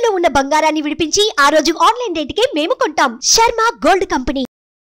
తాకట్టులో ఉన్న బంగారాన్ని విడిపించి ఆ రోజు ఆన్లైన్ రేటుకే మేము కొంటాం శర్మ గోల్డ్ కంపెనీ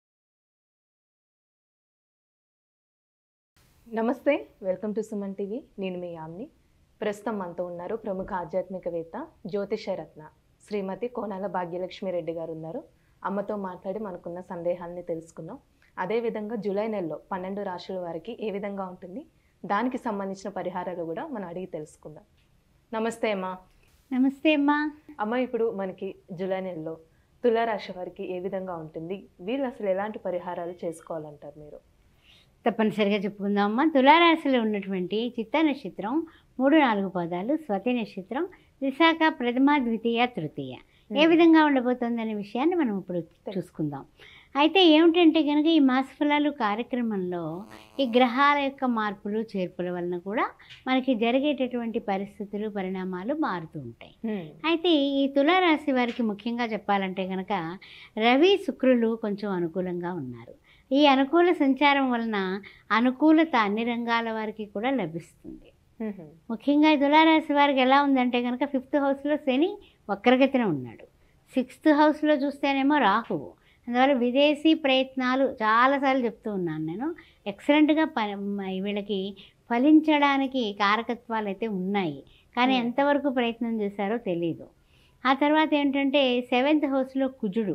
నమస్తే వెల్కమ్ టు సుమన్ టీవీ నేను మీ యామ్ని ప్రస్తుతం మనతో ఉన్నారు ప్రముఖ ఆధ్యాత్మికవేత్త జ్యోతిష రత్న శ్రీమతి కోనాల భాగ్యలక్ష్మి రెడ్డి గారు ఉన్నారు అమ్మతో మాట్లాడి మనకున్న సందేహాల్ని తెలుసుకుందాం అదేవిధంగా జూలై నెలలో పన్నెండు రాశుల వారికి ఏ విధంగా ఉంటుంది దానికి సంబంధించిన పరిహారాలు కూడా మనం అడిగి తెలుసుకుందాం నమస్తే అమ్మా నమస్తే అమ్మా అమ్మ ఇప్పుడు మనకి జూలై నెలలో తులారాశి వారికి ఏ విధంగా ఉంటుంది వీళ్ళు అసలు ఎలాంటి పరిహారాలు చేసుకోవాలంటారు మీరు తప్పనిసరిగా చెప్పుకుందాం అమ్మా తులారాశిలో ఉన్నటువంటి చిత్త నక్షత్రం మూడు నాలుగు పదాలు స్వతి నక్షత్రం విశాఖ ప్రథమ ద్వితీయ తృతీయ ఏ విధంగా ఉండబోతోందనే విషయాన్ని మనం ఇప్పుడు చూసుకుందాం అయితే ఏమిటంటే కనుక ఈ మాస ఫలాలు కార్యక్రమంలో ఈ గ్రహాల యొక్క మార్పులు చేర్పుల వలన కూడా మనకి జరిగేటటువంటి పరిస్థితులు పరిణామాలు మారుతూ ఉంటాయి అయితే ఈ తులారాశి వారికి ముఖ్యంగా చెప్పాలంటే కనుక రవి శుక్రులు కొంచెం అనుకూలంగా ఉన్నారు ఈ అనుకూల సంచారం వలన అనుకూలత అన్ని రంగాల వారికి కూడా లభిస్తుంది ముఖ్యంగా ఈ తులారాశి వారికి ఎలా ఉందంటే కనుక ఫిఫ్త్ హౌస్లో శని వక్రగతిన ఉన్నాడు సిక్స్త్ హౌస్లో చూస్తేనేమో రాహువు అందువల్ల విదేశీ ప్రయత్నాలు చాలాసార్లు చెప్తూ ఉన్నాను నేను ఎక్సలెంట్గా ప వీళ్ళకి ఫలించడానికి కారకత్వాలు అయితే ఉన్నాయి కానీ Hmm. ఎంతవరకు ప్రయత్నం చేశారో తెలియదు ఆ తర్వాత ఏంటంటే సెవెంత్ హౌస్లో కుజుడు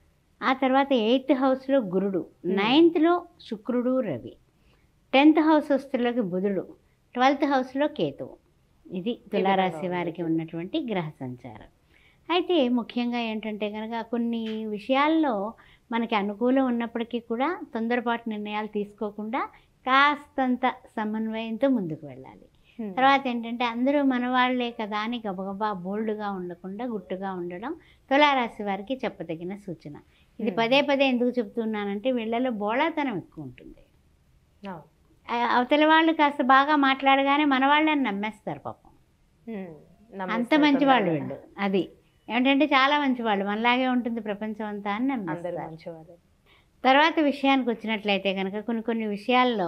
ఆ తర్వాత ఎయిత్ హౌస్లో గురుడు నైన్త్లో శుక్రుడు రవి టెన్త్ హౌస్ వస్తువులకి బుధుడు ట్వెల్త్ హౌస్లో కేతువు ఇది తులారాశి వారికి ఉన్నటువంటి గ్రహ సంచారం అయితే ముఖ్యంగా ఏంటంటే కనుక కొన్ని విషయాల్లో మనకి అనుకూలం ఉన్నప్పటికీ కూడా తొందరపాటు నిర్ణయాలు తీసుకోకుండా కాస్తంత సమన్వయంతో ముందుకు వెళ్ళాలి తర్వాత ఏంటంటే అందరూ మనవాళ్లే కదా అని గబగబా బోల్డ్గా ఉండకుండా గుట్టుగా ఉండడం తులారాశి వారికి చెప్పదగిన సూచన ఇది Hmm. పదే పదే ఎందుకు చెప్తున్నానంటే వీళ్ళలో బోళాతనం ఎక్కువ ఉంటుంది ఆ. ఆ, అవతల వాళ్ళు కాస్త బాగా మాట్లాడగానే మన వాళ్ళని నమ్మేస్తారు పాపం ఉమ్, అంత నమస్తే మంచి వాళ్ళు తొందరగా. వీళ్ళు అది ఏమిటంటే చాలా మంచి వాళ్ళు మనలాగే ఉంటుంది ప్రపంచం అంతా అని అందరు నమ్మేస్తారు మంచివారు తర్వాత విషయానికి వచ్చినట్లయితే కనుక కొన్ని కొన్ని విషయాల్లో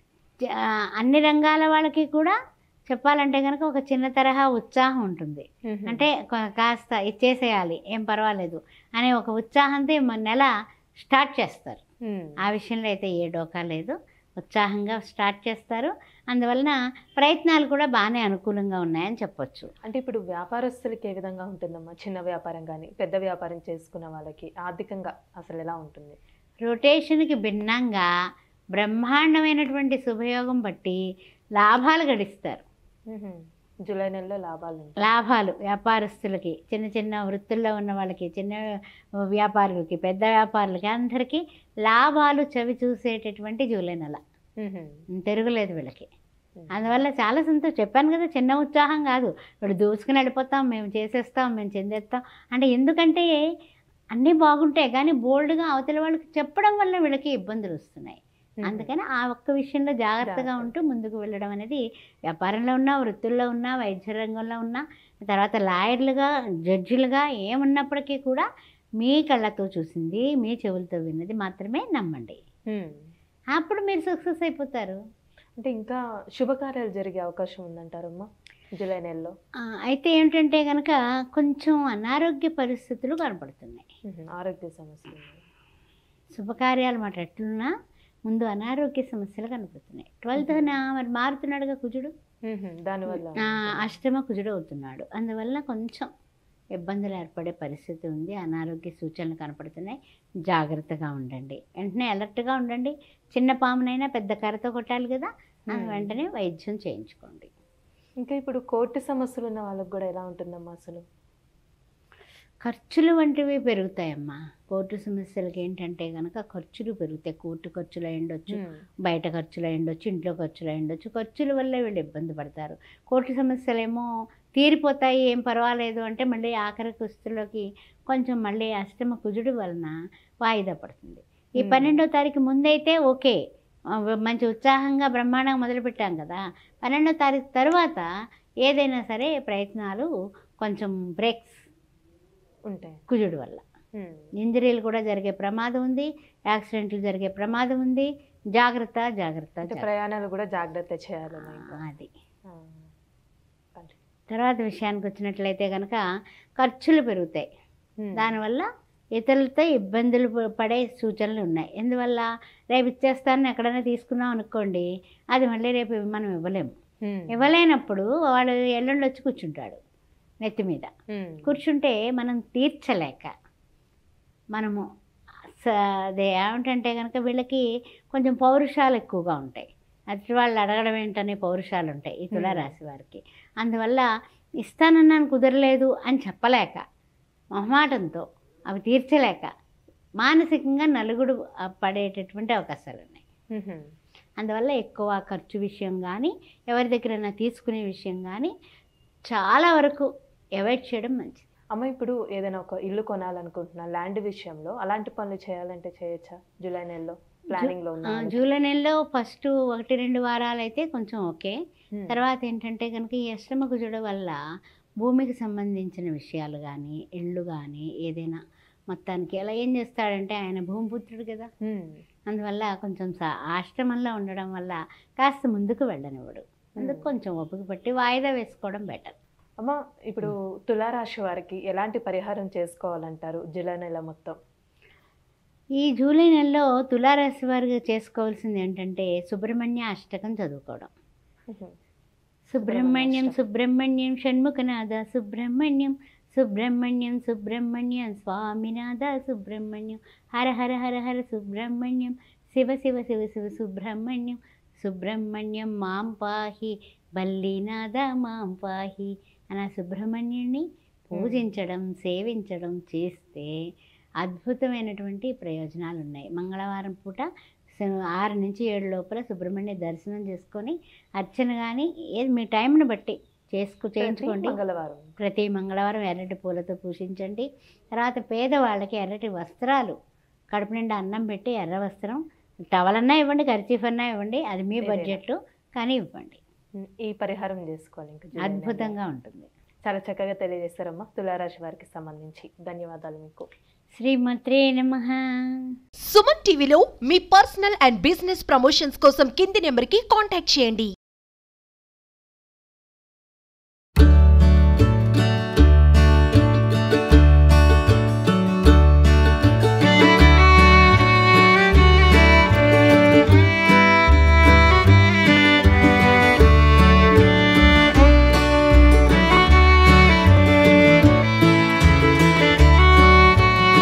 ఆ, అన్ని రంగాల వాళ్ళకి కూడా చెప్పాలంటే కనుక ఒక చిన్న తరహా ఉత్సాహం ఉంటుంది అంటే కొ- కాస్త ఇచ్చేసేయాలి ఏం పర్వాలేదు అనే ఒక ఉత్సాహంతో ఈ మన నెల స్టార్ట్ చేస్తారు ఉమ్, ఆ విషయంలో అయితే ఏ డోకా లేదు ఉత్సాహంగా స్టార్ట్ చేస్తారు అందువలన ప్రయత్నాలు కూడా బాగానే అనుకూలంగా ఉన్నాయని చెప్పొచ్చు అంటే ఇప్పుడు వ్యాపారస్తులకి ఏ విధంగా ఉంటుందమ్మా చిన్న వ్యాపారం కానీ పెద్ద వ్యాపారం చేసుకున్న వాళ్ళకి ఆర్థికంగా అసలు ఎలా ఉంటుంది రొటేషన్కి భిన్నంగా బ్రహ్మాండమైనటువంటి శుభయోగం బట్టి లాభాలు గడిస్తారు ఉహుం, జూలై నెలలో లాభాలు ఉంటాయి లాభాలు వ్యాపారస్తులకి చిన్న చిన్న వృత్తుల్లో ఉన్న వాళ్ళకి చిన్న వ్యాపారులకి పెద్ద వ్యాపారులకి అందరికీ లాభాలు చవి చూసేటటువంటి జూలై నెల ఉహుం, తిరగలేదు వీళ్ళకి అందువల్ల చాలా సంతోషం చెప్పాను కదా చిన్న ఉత్సాహం కాదు ఇప్పుడు దూసుకుని వెళ్ళిపోతాం మేము చేసేస్తాం మేము చెందేస్తాం అంటే ఎందుకంటే అన్నీ బాగుంటాయి కానీ బోల్డ్గా అవతల వాళ్ళకి చెప్పడం వల్ల వీళ్ళకి ఇబ్బందులు వస్తున్నాయి ఉహుం, అందుకని ఆ ఒక్క విషయంలో జాగ్రత్తగా జాగ్రత్త. ఉంటూ ముందుకు వెళ్ళడం అనేది వ్యాపారంలో ఉన్నా వృత్తుల్లో ఉన్నా వైద్య రంగంలో ఉన్నా తర్వాత లాయర్లుగా జడ్జిలుగా ఏమున్నప్పటికీ కూడా మీ కళ్ళతో చూసింది మీ చెవులతో విన్నది మాత్రమే నమ్మండి ఉమ్. అప్పుడు మీరు సక్సెస్ అయిపోతారు అంటే ఇంకా శుభకార్యాలు జరిగే అవకాశం ఉందంటారమ్మా జూలై నెలలో ఆ, అయితే ఏంటంటే కనుక కొంచెం అనారోగ్య పరిస్థితులు కనపడుతున్నాయి ఉహుం, ఆరోగ్య సమస్యలు ఉన్నాయి. శుభకార్యాలు మాట ఎట్లున్నా ముందు అనారోగ్య సమస్యలు కనపడుతున్నాయి ట్వెల్త్ మరి మారుతున్నాడుగా కుజుడు ఉహుం, దానివల్ల ఆ, అష్టమ కుజుడు అవుతున్నాడు అందువల్ల కొంచెం ఇబ్బందులు ఏర్పడే పరిస్థితి ఉంది అనారోగ్య సూచనలు కనపడుతున్నాయి జాగ్రత్తగా ఉండండి వెంటనే అలర్ట్గా ఉండండి చిన్న పామునైనా పెద్ద కర్రతో కొట్టాలి కదా ఆ, Hmm. వెంటనే వైద్యం చేయించుకోండి ఇంకా ఇప్పుడు కోర్టు సమస్యలు ఉన్న వాళ్ళకి కూడా ఎలా ఉంటుందమ్మా అసలు ఖర్చులు వంటివి పెరుగుతాయమ్మా కోర్టు సమస్యలకి ఏంటంటే కనుక ఖర్చులు పెరుగుతాయి కోర్టు ఖర్చులు అయి ఉండొచ్చు ఉమ్, బయట ఖర్చులు అయి ఉండొచ్చు ఇంట్లో ఖర్చులు అయి ఉండొచ్చు ఖర్చుల వల్ల వీళ్ళు ఇబ్బంది పడతారు కోర్టు సమస్యలేమో తీరిపోతాయి ఏం పర్వాలేదు అంటే మళ్ళీ ఆఖరి కుస్తులోకి కొంచెం మళ్ళీ అష్టమ కుజుడు వలన వాయిదా పడుతుంది ఈ Hmm. పన్నెండో తారీఖు ముందైతే ఓకే ఆ, మంచి ఉత్సాహంగా బ్రహ్మాండంగా మొదలుపెట్టాం కదా పన్నెండో తారీఖు తర్వాత ఏదైనా సరే ప్రయత్నాలు కొంచెం బ్రేక్స్ ఉంటాయి కుజుడు వల్ల ఉమ్, ఇంజరీలు కూడా జరిగే ప్రమాదం ఉంది యాక్సిడెంట్లు జరిగే ప్రమాదం ఉంది జాగ్రత్త జాగ్రత్త అంటే జాగ్రత్త. ప్రయాణాలు కూడా జాగ్రత్త చేయాలమ్మా ఆ, ఇంకా అది ఆ, కంటి- తర్వాత విషయానికి వచ్చినట్లయితే కనుక ఖర్చులు పెరుగుతాయి ఉమ్. దానివల్ల ఇతరులతో ఇబ్బందులు ప- పడే సూచనలు ఉన్నాయి ఎందువల్ల రేపు ఇచ్చేస్తానని ఎక్కడైనా తీసుకున్నాం అనుకోండి అది మళ్ళీ రేపు మనం ఇవ్వలేము ఉమ్. ఇవ్వలేనప్పుడు వాడు ఎల్లుండి వచ్చి కూర్చుంటాడు నెత్తి మీద ఉమ్. కూర్చుంటే మనం తీర్చలేక మనము స- అదే ఏమిటంటే కనుక వీళ్ళకి కొంచెం పౌరుషాలు ఎక్కువగా ఉంటాయి అటు వాళ్ళు అడగడం ఏంటనే పౌరుషాలు ఉంటాయి ఈ తులారాశి వారికి అందువల్ల ఇస్తానన్నాను కుదరలేదు అని చెప్పలేక మొహమాటంతో అవి తీర్చలేక మానసికంగా నలుగుడు ఆ, పడేటటువంటి అవకాశాలు ఉన్నాయి ఉమ్. అందువల్ల ఎక్కువ ఖర్చు విషయం కానీ ఎవరి దగ్గరైనా తీసుకునే విషయం కానీ చాలా వరకు అవాయిడ్ చేయడం మంచిది అమ్మ ఇప్పుడు ఏదైనా ఒక ఇల్లు కొనాలనుకుంటున్నా ల్యాండ్ విషయంలో అలాంటి పనులు చేయాలంటే చేయొచ్చా జూలై నెలలో ప్లానింగ్ లో ఆ, ఉన్నా జూలై నెలలో ఫస్ట్ ఒకటి రెండు వారాలు అయితే కొంచెం ఓకే తర్వాత ఏంటంటే కనుక ఈ అష్టమ కుజుడు వల్ల భూమికి సంబంధించిన విషయాలు కానీ ఇళ్ళు కానీ ఏదైనా మొత్తానికి అలా ఏం చేస్తాడంటే ఆయన భూమిపుత్రుడు కదా అందువల్ల కొంచెం సా- ఆశ్రమంలో ఉండడం వల్ల కాస్త ముందుకు వెళ్ళనివ్వడు అందుకు Hmm. కొంచెం ఓపిక పట్టి వాయిదా వేసుకోవడం బెటర్ అమ్మ ఇప్పుడు తులారాశి వారికి ఎలాంటి పరిహారం చేసుకోవాలంటారు జూలై నెల మొత్తం ఈ జూలై నెలలో తులారాశి వారికి చేసుకోవాల్సింది ఏంటంటే సుబ్రహ్మణ్య అష్టకం చదువుకోవడం సుబ్రహ్మణ్యం సుబ్రహ్మణ్యం షణ్ముఖనాథ సుబ్రహ్మణ్యం సుబ్రహ్మణ్యం సుబ్రహ్మణ్యం స్వామినాథ సుబ్రహ్మణ్యం హర హర హర హర సుబ్రహ్మణ్యం శివ శివ శివ శివ సుబ్రహ్మణ్యం సుబ్రహ్మణ్యం మాం పాహి బల్లీనాథ మాం పాహి అన్న సుబ్రహ్మణ్యుని పూజించడం సేవించడం చేస్తే అద్భుతమైనటువంటి ప్రయోజనాలు ఉన్నాయి మంగళవారం పూట స- ఆరు నుంచి ఏడు లోపల సుబ్రహ్మణ్య దర్శనం చేసుకొని అర్చన కానీ ఏది మీ టైంని బట్టి చేసుకు చేయించుకోండి మంగళవారం ప్రతి మంగళవారం ఎర్రటి పూలతో పూజించండి తర్వాత పేదవాళ్ళకి ఎర్రటి వస్త్రాలు కడుపు నిండా అన్నం పెట్టి ఎర్ర వస్త్రం టవల్ అన్నా ఇవ్వండి కర్చీఫ్ అన్నా ఇవ్వండి అది మీ ఏదైనా. బడ్జెట్లో కానీ ఇవ్వండి ఉమ్, ఈ పరిహారం చేసుకోవాలి ఇంకా జూలై నెలలో. అద్భుతంగా ఉంటుంది చాలా చక్కగా తెలియజేస్తారమ్మా తులారాశి వారికి సంబంధించి ధన్యవాదాలు మీకు శ్రీమత్రే నమ సుమన్ టీవీలో మీ పర్సనల్ అండ్ బిజినెస్ ప్రమోషన్స్ కోసం కింది నెంబర్కి కాంటాక్ట్ చేయండి